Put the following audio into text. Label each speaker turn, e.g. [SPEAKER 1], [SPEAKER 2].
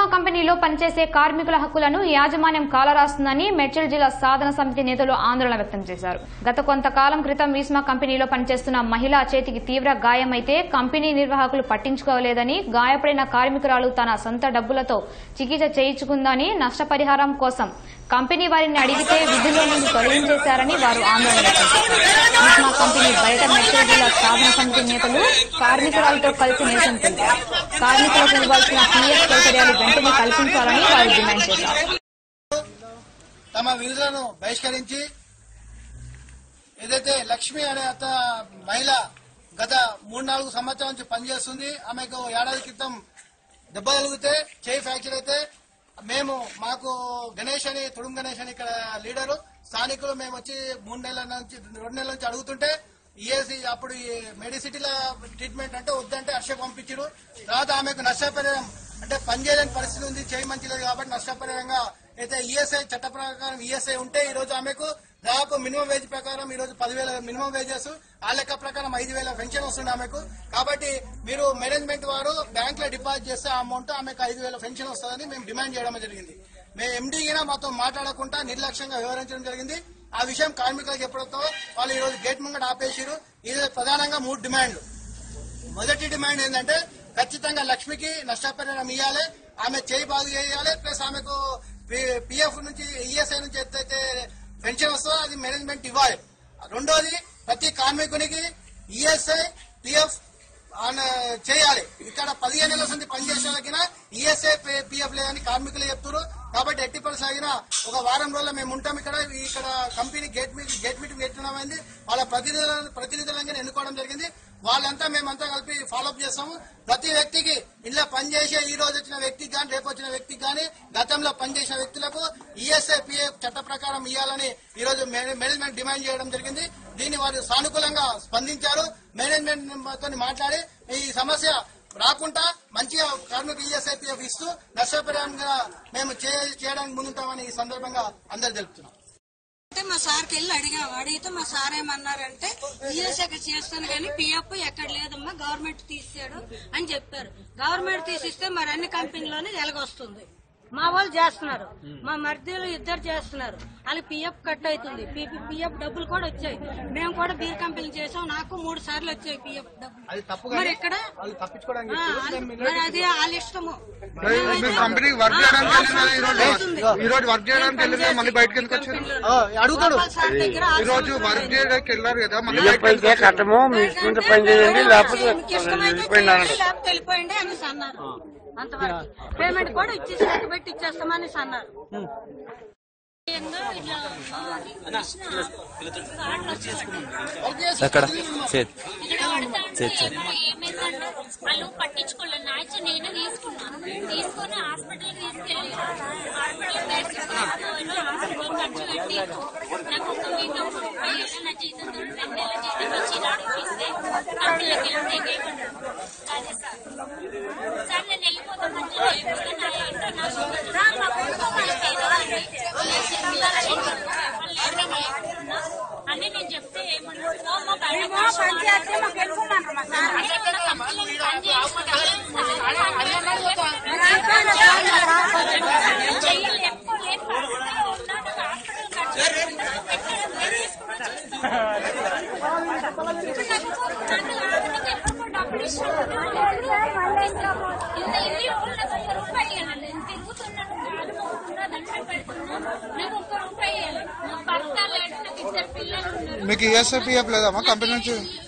[SPEAKER 1] కంపెనీలో పనిచేసే కార్మికుల హక్కులను యాజమాన్యం కాలరాస్తుందని మేడ్చల్ జిల్లా సాధన సమితి నేతలు ఆందోళన వ్యక్తం చేశారు గత కొంతకాలం క్రితం వీస్మా కంపెనీలో పనిచేస్తున్న మహిళ చేతికి తీవ్ర గాయమైతే కంపెనీ నిర్వాహకులు పట్టించుకోలేదని గాయపడిన కార్మికురాలు తన సొంత డబ్బులతో చికిత్స చేయించుకుందని నష్టపరిహారం కోసం కంపెనీ వారిని అడిగితే విధుల్లో నుండి తొలగించేశారని వారు ఆందోళన వ్యక్తం చేశారు వీస్మా కంపెనీ బయట మేడ్చల్ జిల్లా సాధన సమితి నేతలు కార్మికురాలతో కలిసి నిరసన తెలిపారు కార్మికులకు ఇవ్వాల్సిన పీఎఫ్ సౌకర్యాలు వెంటనే కల్పించాలని వారు డిమాండ్ చేశారు
[SPEAKER 2] తమ విధులను బహిష్కరించి ఏదైతే లక్ష్మి అనే అత మహిళ గత మూడు నాలుగు సంవత్సరాల నుంచి పనిచేస్తుంది ఆమెకు ఏడాది క్రితం దెబ్బ తగిలితే చేయి ఫ్రాక్చర్ అయితే మేము మాకు గణేష్ అని తుడుం గణేష్ అని ఇక్కడ లీడరు స్థానికులు మేము వచ్చి మూడు నెలల నుంచి రెండు నెలల నుంచి అడుగుతుంటే ఈఎస్సీ అప్పుడు ఈ మెడిసిటీల ట్రీట్మెంట్ అంటే వద్దంటే హర్ష పంపించారు తర్వాత ఆమెకు నష్టపరిహారం అంటే పనిచేయలేని పరిస్థితి ఉంది చేయి మంచిలేదు కాబట్టి నష్టపరిహారంగా అయితే ఈఎస్ఐ చట్ట ప్రకారం ఈఎస్ఐ ఉంటే ఈ రోజు ఆమెకు దాదాపు మినిమం వేజ్ ప్రకారం ఈ రోజు పదివేల మినిమం వేజెస్ ఆ లెక్క ప్రకారం ఐదు వేల పెన్షన్ వస్తుంది ఆమెకు కాబట్టి మీరు మేనేజ్మెంట్ వారు బ్యాంక్ లో డిపాజిట్ చేస్తే ఆ అమౌంట్ ఆమెకు ఐదు వేల పెన్షన్ వస్తుందని మేము డిమాండ్ చేయడం జరిగింది మేము ఎండీ మాతో మాట్లాడకుండా నిర్లక్ష్యంగా వ్యవహరించడం జరిగింది ఆ విషయం కార్మికులకు చెప్పడంతో వాళ్ళు ఈ రోజు గేట్ ముంగట ఆపేసారు ఇది ప్రధానంగా మూడు డిమాండ్లు మొదటి డిమాండ్ ఏంటంటే ఖచ్చితంగా లక్ష్మికి నష్టపరిహారం ఇవ్వాలి ఆమె చేయి బాగు చేయాలి ప్లస్ ఆమెకు పిఎఫ్ నుంచి ఈఎస్ఐ నుంచి ఎత్తైతే పెన్షన్ వస్తుందో అది మేనేజ్మెంట్ ఇవ్వాలి రెండోది ప్రతి కార్మికునికి ఈఎస్ఐ పిఎఫ్ చేయాలి ఇక్కడ పదిహేను నెలల నుంచి పనిచేసే వాళ్ళకి ఈఎస్ఐ పిఎఫ్ లేదని కార్మికులు చెప్తున్నారు కాబట్టి ఎట్టి పరిస్థితి ఆగిన ఒక వారం రోజుల్లో మేము ఉంటాం ఇక్కడ ఇక్కడ company gate meet gate meeting పెట్టినామైంది వాళ్ళ ప్రతినిధులను ప్రతినిధులంగా ఎన్నుకోవడం జరిగింది వాళ్ళంతా మేమంతా కలిపి ఫాలోఅప్ చేస్తాము ప్రతి వ్యక్తికి ఇంట్లో పనిచేసే ఈ రోజు వచ్చిన వ్యక్తికి కానీ రేపు వచ్చిన వ్యక్తికి కానీ గతంలో పనిచేసిన వ్యక్తులకు ఈఎస్ఐ పిఎఫ్ చట్ట ప్రకారం ఇవ్వాలని ఈ రోజు మేనేజ్మెంట్ డిమాండ్ చేయడం జరిగింది దీన్ని వారు సానుకూలంగా స్పందించారు మేనేజ్మెంట్ తో మాట్లాడి ఈ సమస్య రాకుండా మంచిగా కార్మిక ఈఎస్ఐపిఎఫ్ ఇస్తూ నష్టపరిహారంగా మేము చే- చేయడానికి ముందుంటామని ఈ సందర్భంగా అందరు తెలుపుతున్నాం
[SPEAKER 3] అంటే మా సార్కి వెళ్ళి అడిగాం అడిగితే మా సార్ ఏమన్నారంటే ఈఎస్ఐ చేస్తాను కానీ పిఎఫ్ ఎక్కడ లేదమ్మా గవర్నమెంట్ తీసాడు అని చెప్పారు గవర్నమెంట్ తీసిస్తే మరి అన్ని కంపెనీలోనే ఎలాగొస్తుంది మా వాళ్ళు చేస్తున్నారు మా మర్దీలు ఇద్దరు చేస్తున్నారు వాళ్ళకి పిఎఫ్ కట్ అవుతుంది పిఎఫ్ డబ్బులు కూడా వచ్చాయి మేము కూడా బీర్ కంపెనీ చేసాం నాకు మూడు సార్లు వచ్చాయి పిఎఫ్
[SPEAKER 2] అది
[SPEAKER 3] డబ్బులు
[SPEAKER 2] తప్పు
[SPEAKER 3] మరి
[SPEAKER 2] కానీ
[SPEAKER 3] ఇక్కడ
[SPEAKER 2] వాళ్ళు తప్పించుకోవడానికి
[SPEAKER 3] ఆ,
[SPEAKER 2] చెప్పారు.
[SPEAKER 3] అది- మరి అది వాళ్ళ ఇష్టము
[SPEAKER 4] మీరు కంపెనీకి వర్క్ చేయడానికి వెళ్ళినా ఈ రోజు ఈ రోజు వర్క్ చేయడానికి వెళ్ళినా మళ్ళీ బయటకు ఎందుకు వచ్చారు
[SPEAKER 2] ఆ, అడుగుతాడు
[SPEAKER 3] సార్ దగ్గర
[SPEAKER 4] ఈ రోజు వర్క్ చేయడానికి వెళ్ళారు కదా మళ్ళీ
[SPEAKER 5] బియ్యం
[SPEAKER 4] బయటకు ఎందుకు
[SPEAKER 5] పైతే కట్టము మీ ఇష్టం పని చేయండి లేకపోతే
[SPEAKER 3] మీకు ఇష్టమైతే
[SPEAKER 5] వెళ్ళిపోయింది
[SPEAKER 3] చేయండి,
[SPEAKER 5] అన్నాడు
[SPEAKER 3] లేకపోతే వెళ్ళిపోయిండి అనేసి అన్నారు అంతవరకు పేమెంట్ కూడా ఇచ్చేసి లెక్క పెట్టి ఇచ్చేస్తామని అన్నారు
[SPEAKER 6] ఎక్కడ చేతి
[SPEAKER 7] ఇక్కడ పడతా ఉంటే ఏమైందంటే వాళ్ళు పట్టించుకోలేదు నాచు నేనే తీసుకున్నాను తీసుకొని హాస్పిటల్ తీసుకెళ్ళి హాస్పిటల్ తీసుకెళ్ళి హాస్పిటల్ ఖర్చు పెట్టి నాకు ఒక వీక్ ముప్పై ఏళ్ళ నా జీతం రెండు నెలల జీతం వచ్చి నడిపిస్తే కంపెనీకి వెళ్తే ఏమన్నారు అదే సార్ సార్ నేను వెళ్ళిపోతా మంచిగా వెళ్ళిపోతా నా ఏంటో నా సొంత మా కుటుంబం వాళ్ళకి ఏదో అండి. పిల్లలని వాళ్ళు ఏమైనా ఏమన్నా అని నేను చెప్తే ఏమన్నారు "ఓ, మా బయట
[SPEAKER 3] పంచాయతీ మాకు వెళ్ళిపోమన్నారు మా సార్
[SPEAKER 7] అదే మన కంపెనీలో పని చేసుకుంటారు. చెయ్యలు ఎక్కువ లేని పరిస్థితిలో ఉన్నాడు. హాస్పిటల్ ఖర్చు ఎక్కడ నేను తీసుకుంటాను. నన్ను ఆమెకి ఎప్పుడు డబ్బులు ఇస్తాను. ఇంత ఇల్లు వాళ్ళకి ఒక్క రూపాయి ఇవ్వను. నేను తిరుగుతున్నాను కాలు మొక్కుతున్నా దండం పెడుతున్నా నాకు ఒక్క రూపాయి ఇవ్వాలి నా భర్త లేడు నాకు ఇద్దరు పిల్లలు ఉన్నారు
[SPEAKER 4] మీకు ఈఎస్ఐపిఎఫ్ లేదమ్మా కంపెనీ నుంచి